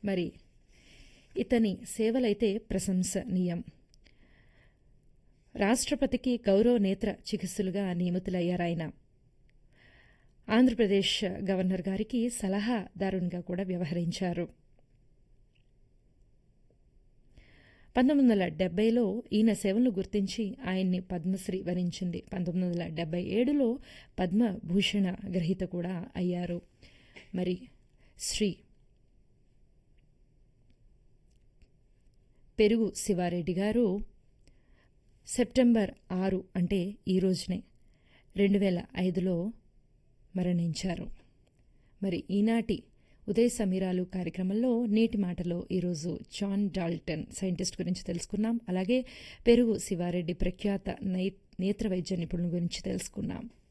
మరి ఇతని సేవలైతే ప్రశంసనీయం రాష్ట్రపతికి గౌరవ నేత్ర చికిత్సులుగా నియమితులయ్యారాయన ఆంధ్రప్రదేశ్ గవర్నర్ గారికి సలహాదారునిగా కూడా వ్యవహరించారు పంతొమ్మిది వందల డెబ్బైలో ఈయన సేవలను గుర్తించి ఆయన్ని పద్మశ్రీ వరించింది పంతొమ్మిది వందల డెబ్బై ఏడులో పద్మభూషణ గ్రహీత కూడా అయ్యారు మరి శ్రీ పెరుగు శివారెడ్డి గారు సెప్టెంబర్ ఆరు అంటే ఈ రోజునే రెండు వేల ఐదులో మరణించారు మరి ఈనాటి ఉదయ సమీరాలు కార్యక్రమంలో నేటి మాటలో ఈరోజు జాన్ డాల్టన్ సైంటిస్ట్ గురించి తెలుసుకున్నాం అలాగే పెరుగు శివారెడ్డి ప్రఖ్యాత నై నేత్ర వైద్య నిపుణుల గురించి తెలుసుకున్నాం